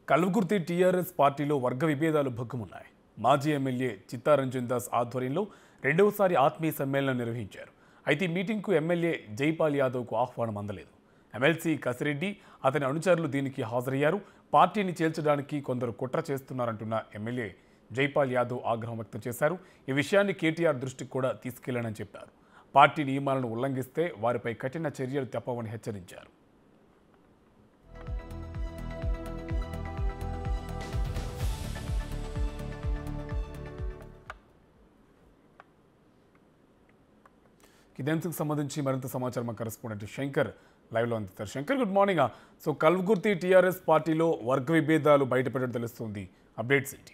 Kalwakurthy TRS పార్టీలో వర్గ విభేదాలు భగ్గుమున్నాయి మాజీ ఎమ్మెల్యే చిత్తారంజన్ దాస్ ఆధ్వర్యంలో రెండవసారి ఆత్మీయ సమ్మేళనం నిర్వహించారు అయితే ఈ మీటింగ్కు ఎమ్మెల్యే జైపాల్ యాదవ్కు ఆహ్వానం అందలేదు ఎమ్మెల్సీ కసిరెడ్డి అతని అనుచరులు దీనికి హాజరయ్యారు పార్టీని చేల్చడానికి కొందరు కుట్ర చేస్తున్నారంటున్న ఎమ్మెల్యే జైపాల్ యాదవ్ ఆగ్రహం వ్యక్తం చేశారు ఈ విషయాన్ని కేటీఆర్ దృష్టికి కూడా తీసుకెళ్లానని చెప్పారు పార్టీ నియమాలను ఉల్లంఘిస్తే వారిపై కఠిన చర్యలు తప్పవని హెచ్చరించారు ఇదే అంశంకి సంబంధించి మరింత సమాచారం మా కరెస్పాండెంట్ శంకర్ లైవ్లో అందిస్తారు Shankar good morning so Kalwakurthy TRS పార్టీలో వర్గ విభేదాలు బయటపడడం తెలుస్తుంది అప్డేట్స్ ఏంటి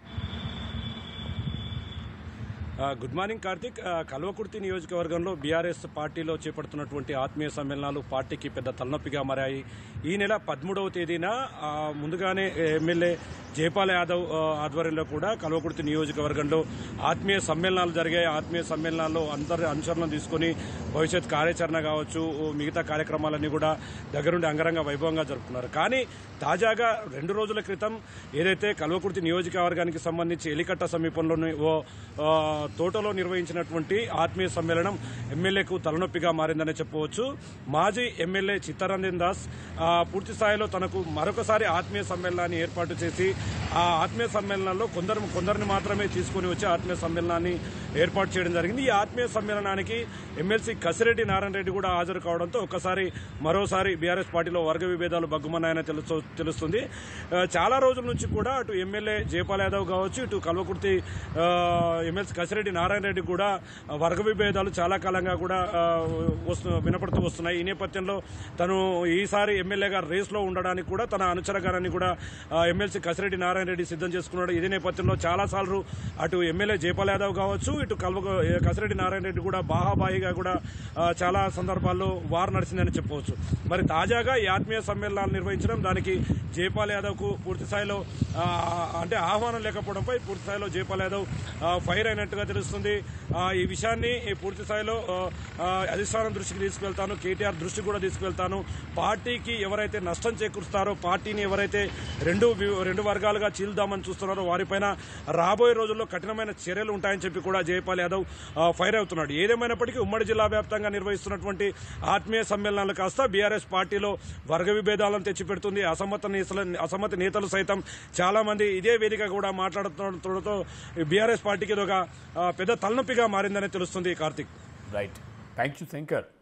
ఆ, గుడ్ మార్నింగ్ కార్తిక్ ఆ, కల్వకుర్తి నియోజకవర్గంలో బీఆర్ఎస్ పార్టీలో చేపడుతున్నటువంటి ఆత్మీయ సమ్మేళనాలు పార్టీకి పెద్ద తలనొప్పిగా మారాయి ఈ నెల పదమూడవ తేదీన ఆ, ముందుగానే ఎమ్మెల్యే జయపాల్ యాదవ్ ఆ, ఆధ్వర్యంలో కూడా కల్వకుర్తి నియోజకవర్గంలో ఆత్మీయ సమ్మేళనాలు జరిగాయి ఆత్మీయ సమ్మేళనాల్లో అందరి అనుసరణలు తీసుకొని భవిష్యత్ కార్యాచరణ కావచ్చు మిగతా కార్యక్రమాలన్నీ కూడా దగ్గరుండి అంగరంగ వైభవంగా జరుపుకున్నారు కానీ తాజాగా రెండు రోజుల క్రితం ఏదైతే కల్వకుర్తి నియోజకవర్గానికి సంబంధించి ఎలికట్ట సమీపంలోని ఓ ఆ, తోటలో నిర్వహించినటువంటి ఆత్మీయ సమ్మేళనం ఎమ్మెల్యేకు తలనొప్పిగా మారిందని చెప్పవచ్చు మాజీ ఎమ్మెల్యే చిత్తరంజన్ దాస్ ఆ, పూర్తి స్థాయిలో తనకు మరొకసారి ఆత్మీయ సమ్మేళనాన్ని ఏర్పాటు చేసి ఆ ఆత్మీయ సమ్మేళనాల్లో కొందరు కొందరిని మాత్రమే తీసుకుని వచ్చి ఆత్మీయ సమ్మేళనాన్ని ఏర్పాటు చేయడం జరిగింది ఈ ఆత్మీయ సమ్మేళనానికి ఎమ్మెల్సీ కసిరెడ్డి నారాయణ రెడ్డి కూడా హాజరు కావడంతో ఒక్కసారి మరోసారి బీఆర్ఎస్ పార్టీలో వర్గ విభేదాలు బగ్గుమన్నాయని తెలుసు తెలుస్తుంది ఆ, చాలా రోజుల నుంచి కూడా అటు ఎమ్మెల్యే జయపాల్ యాదవ్ కావచ్చు ఇటు కల్వకుర్తి ఆ, ఎమ్మెల్సీ కసిరెడ్డి నారాయణ రెడ్డి కూడా ఆ, వర్గ విభేదాలు చాలా కాలంగా కూడా ఆ, వస్తు వినపడుతూ వస్తున్నాయి ఈ నేపథ్యంలో తను ఈసారి ఎమ్మెల్యేగా రేస్లో ఉండడానికి కూడా తన అనుచరగారాన్ని కూడా ఆ, ఎమ్మెల్సీ కసిరెడ్డి నారాయణ రెడ్డి సిద్ధం చేసుకున్నాడు ఇదే నేపథ్యంలో చాలా సార్లు అటు ఎమ్మెల్యే జయపాల్ యాదవ్ కావచ్చు ఇటు కల్వ కసిరెడ్డి నారాయణ రెడ్డి కూడా బాహాబాహిగా కూడా ఆ, చాలా సందర్భాల్లో వారు నడిచిందని చెప్పవచ్చు మరి తాజాగా ఈ ఆత్మీయ సమ్మేళనాలు నిర్వహించడం దానికి జయపాల్ యాదవ్ కు పూర్తి స్థాయిలో ఆ, అంటే ఆహ్వానం లేకపోవడంపై పూర్తి స్థాయిలో జయపాల్ యాదవ్ ఆ, ఫైర్ అయినట్టుగా తెలుస్తుంది ఆ, ఈ విషయాన్ని ఈ పూర్తి స్థాయిలో ఆ, ఆ, అధిష్టానం దృష్టికి తీసుకువెళ్తాను కేటీఆర్ దృష్టికి కూడా తీసుకువెళ్తాను పార్టీకి ఎవరైతే నష్టం చేకూరుస్తారో పార్టీని ఎవరైతే రెండు వి- రెండు వర్గాలుగా చీల్దామని చూస్తున్నారో వారిపైన రాబోయే రోజుల్లో కఠినమైన చర్యలు ఉంటాయని చెప్పి కూడా జయపాల్ యాదవ్ ఆ, ఫైర్ అవుతున్నాడు ఏదేమైనప్పటికీ ఉమ్మడి జిల్లా వ్యాప్తంగా నిర్వహిస్తున్నటువంటి ఆత్మీయ సమ్మేళనాలు కాస్త బీఆర్ఎస్ పార్టీలో వర్గ విభేదాలను తెచ్చిపెడుతుంది అసమ్మత నేతల అసమ్మతి నేతలు సైతం చాలా మంది ఇదే వేదిక కూడా మాట్లాడుతుండటంతో బీఆర్ఎస్ పార్టీకి ఇది ఒక ఆ, పెద్ద తలనొప్పిగా మారిందని తెలుస్తుంది Karthik right thank you Shankar